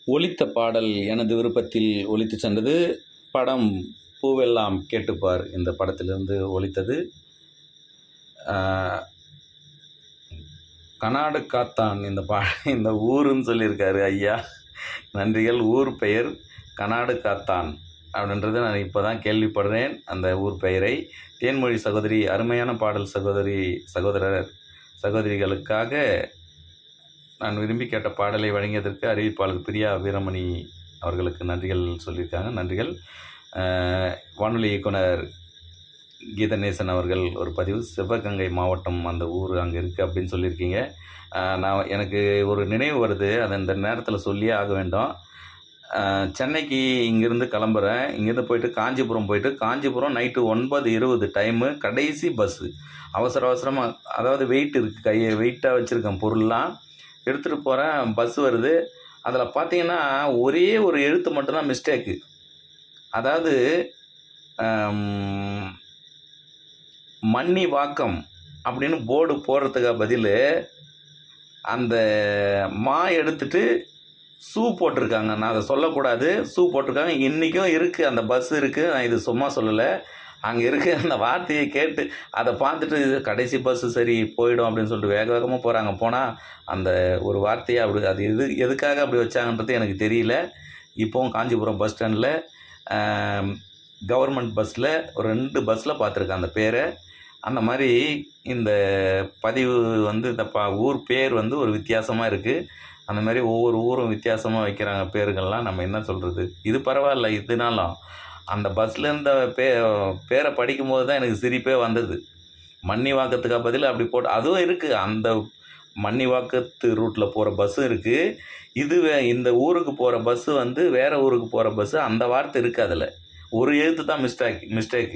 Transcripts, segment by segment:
ஒலித்த பாடல் எனது விருப்பத்தில் ஒலித்துச் சென்றது படம் பூவெல்லாம் கேட்டுப்பார் இந்த படத்திலிருந்து ஒலித்தது கனாடு காத்தான் இந்த பா இந்த ஊருன்னு சொல்லியிருக்காரு ஐயா நன்றிகள் ஊர் பெயர் கனாடு காத்தான் அப்படின்றத நான் இப்போ தான் கேள்விப்படுறேன் அந்த ஊர் பெயரை தேன்மொழி சகோதரி அருமையான பாடல் சகோதரி சகோதரர் சகோதரிகளுக்காக நான் விரும்பி கேட்ட பாடலை வழங்கியதற்கு அறிவிப்பாளர் பிரியா வீரமணி அவர்களுக்கு நன்றிகள் சொல்லியிருக்காங்க நன்றிகள் அஹ், வானொலி இயக்குனர் கீதநேசன் அவர்கள் ஒரு பதிவு சிவகங்கை மாவட்டம் அந்த ஊர் அங்கே இருக்குது அப்படின்னு சொல்லியிருக்கீங்க அஹ், நான் எனக்கு ஒரு நினைவு வருது அதை இந்த நேரத்தில் சொல்லியே ஆக வேண்டும் அஹ், சென்னைக்கு இங்கேருந்து கிளம்புறேன் இங்கேருந்து போயிட்டு காஞ்சிபுரம் போயிட்டு காஞ்சிபுரம் நைட்டு ஒன்பது இருபது டைமு கடைசி பஸ்ஸு அவசர அவசரமாக அதாவது வெயிட் இருக்குது கையை வெயிட்டாக வச்சுருக்கேன் பொருள்லாம் எடுத்துகிட்டு போகிறேன் பஸ் வருது அதில் பார்த்தீங்கன்னா ஒரே ஒரு எழுத்து மட்டும்தான் மிஸ்டேக்கு அதாவது ஆம், மன்னி வாக்கம் அப்படின்னு போர்டு போடுறதுக்கு பதில் அந்த மா எடுத்துட்டு ஷூ போட்டிருக்காங்க நான் அதை சொல்லக்கூடாது ஷூ போட்டிருக்காங்க இன்றைக்கும் இருக்குது அந்த பஸ் இருக்குது நான் இது சும்மா சொல்லலை அங்கே இருக்க அந்த வார்த்தையை கேட்டு அதை பார்த்துட்டு இது கடைசி பஸ்ஸு சரி போயிடும் அப்படின்னு சொல்லிட்டு வேக வேகமாக போகிறாங்க போனால் அந்த ஒரு வார்த்தையை அப்படி அது எது எதுக்காக அப்படி வச்சாங்கன்றது எனக்கு தெரியல இப்போவும் காஞ்சிபுரம் பஸ் ஸ்டாண்டில் கவர்மெண்ட் பஸ்ஸில் ஒரு ரெண்டு பஸ்ஸில் பார்த்துருக்கேன் அந்த பேரை அந்த மாதிரி இந்த பதிவு வந்து இந்த ப ஊர் பேர் வந்து ஒரு வித்தியாசமாக இருக்குது அந்த மாதிரி ஒவ்வொரு ஊரும் வித்தியாசமாக வைக்கிறாங்க பேருங்கள்லாம் நம்ம என்ன சொல்கிறது இது பரவாயில்ல இதனாலும் அந்த பஸ்ஸில் இருந்த பே பேரை படிக்கும்போது தான் எனக்கு சிரிப்பே வந்தது மன்னிவாக்கத்துக்கு பதில் அப்படி போட்டு அதுவும் இருக்குது அந்த மன்னிவாக்கத்து ரூட்டில் போகிற பஸ்ஸும் இருக்குது இது வே- இந்த ஊருக்கு போகிற பஸ்ஸு வந்து வேறு ஊருக்கு போகிற பஸ்ஸு அந்த வார்த்தை இருக்குது அதில் ஒரு எழுத்து தான் மிஸ்டேக் மிஸ்டேக்கு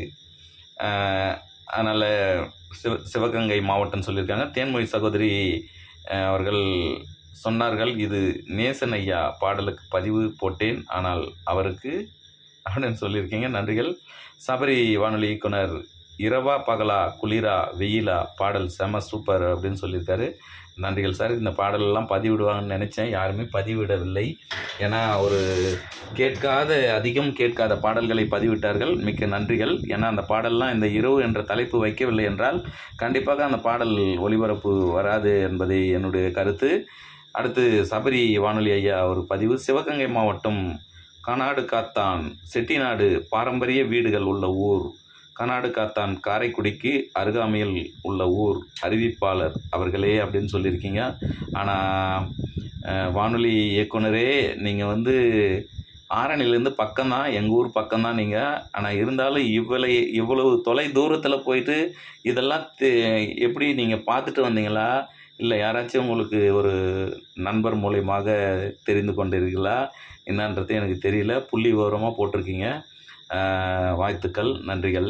அதனால் சிவ சிவகங்கை மாவட்டம் சொல்லியிருக்காங்க தேன்மொழி சகோதரி அஹ், அவர்கள் சொன்னார்கள் இது நேசன் ஐயா பாடலுக்கு பதிவு போட்டேன் ஆனால் அவருக்கு அப்படின்னு சொல்லியிருக்கீங்க நன்றிகள் சபரி வானொலி இயக்குனர் இரவா பகலா குளிரா வெயிலா பாடல் செம சூப்பர் அப்படின்னு சொல்லியிருக்காரு நன்றிகள் சார் இந்த பாடலெல்லாம் பதிவிடுவாங்கன்னு நினச்சேன் யாருமே பதிவிடவில்லை ஏன்னா ஒரு கேட்காத அதிகம் கேட்காத பாடல்களை பதிவிட்டார்கள் மிக்க நன்றிகள் ஏன்னா அந்த பாடல்லாம் இந்த இரவு என்ற தலைப்பு வைக்கவில்லை என்றால் கண்டிப்பாக அந்த பாடல் ஒளிபரப்பு வராது என்பதை என்னுடைய கருத்து அடுத்து சபரி வானொலி ஐயா ஒரு பதிவு சிவகங்கை மாவட்டம் கனாடு காத்தான் செட்டிநாடு பாரம்பரிய வீடுகள் உள்ள ஊர் கனாடு காத்தான் காரைக்குடிக்கு அருகாமையில் உள்ள ஊர் அறிவிப்பாளர் அவர்களே அப்படின்னு சொல்லியிருக்கீங்க ஆனால் வானொலி இயக்குனரே நீங்கள் வந்து ஆரணிலேருந்து பக்கம்தான் எங்கள் ஊர் பக்கம்தான் நீங்கள் ஆனால் இருந்தாலும் இவ்வளவு இவ்வளவு தொலை தூரத்தில் போயிட்டு இதெல்லாம் தெ- எப்படி நீங்கள் பார்த்துட்டு வந்தீங்களா இல்லை யாராச்சும் உங்களுக்கு ஒரு நண்பர் மூலியமாக தெரிந்து கொண்டிருக்கீங்களா என்னன்றது எனக்கு தெரியல புள்ளி விவரமாக போட்டிருக்கீங்க ஆஹ் வாழ்த்துக்கள் நன்றிகள்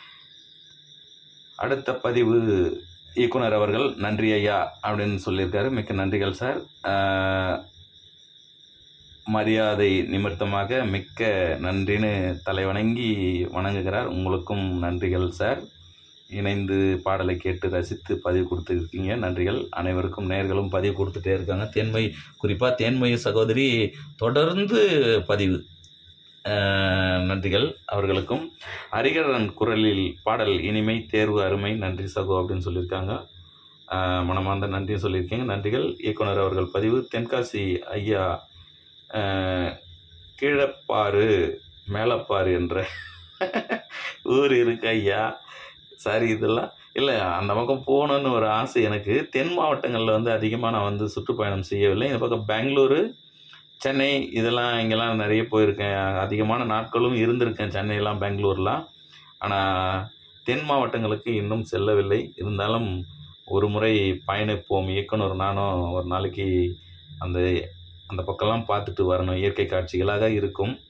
அடுத்த பதிவு இயக்குனர் அவர்கள் நன்றி ஐயா அப்படின்னு சொல்லியிருக்காரு மிக்க நன்றிகள் சார் ஆஹ் மரியாதை நிமித்தமாக மிக்க நன்றின்னு தலைவணங்கி வணங்குகிறார் உங்களுக்கும் நன்றிகள் சார் இணைந்து பாடலை கேட்டு ரசித்து பதிவு கொடுத்துருக்கீங்க நன்றிகள் அனைவருக்கும் நேர்களும் பதிவு கொடுத்துட்டே இருக்காங்க தேன்மை குறிப்பாக தேன்மை சகோதரி தொடர்ந்து பதிவு அஹ், நன்றிகள் அவர்களுக்கும் ஹரிகரன் குரலில் பாடல் இனிமை தேர்வு அருமை நன்றி சகோ அப்படின்னு சொல்லியிருக்காங்க அஹ், மனமார்ந்த நன்றி சொல்லியிருக்கீங்க நன்றிகள் இயக்குனர் அவர்கள் பதிவு தென்காசி ஐயா அஹ், கீழப்பாறு மேலப்பாறு என்ற ஊர் இருக்கு ஐயா சரி இதெல்லாம் இல்லை அந்த பக்கம் போகணுன்னு ஒரு ஆசை எனக்கு தென் மாவட்டங்களில் வந்து அதிகமாக நான் வந்து சுற்றுப்பயணம் செய்யவில்லை இந்த பக்கம் பெங்களூரு சென்னை இதெல்லாம் இங்கெல்லாம் நிறைய போயிருக்கேன் அதிகமான நாட்களும் இருந்திருக்கேன் சென்னையெல்லாம் பெங்களூர்லாம் ஆனால் தென் மாவட்டங்களுக்கு இன்னும் செல்லவில்லை இருந்தாலும் ஒரு முறை பயணிப்போம் இயக்குனர் நானும் ஒரு நாளைக்கு அந்த அந்த பக்கம்லாம் பார்த்துட்டு வரணும் இயற்கை காட்சிகளாக இருக்கும்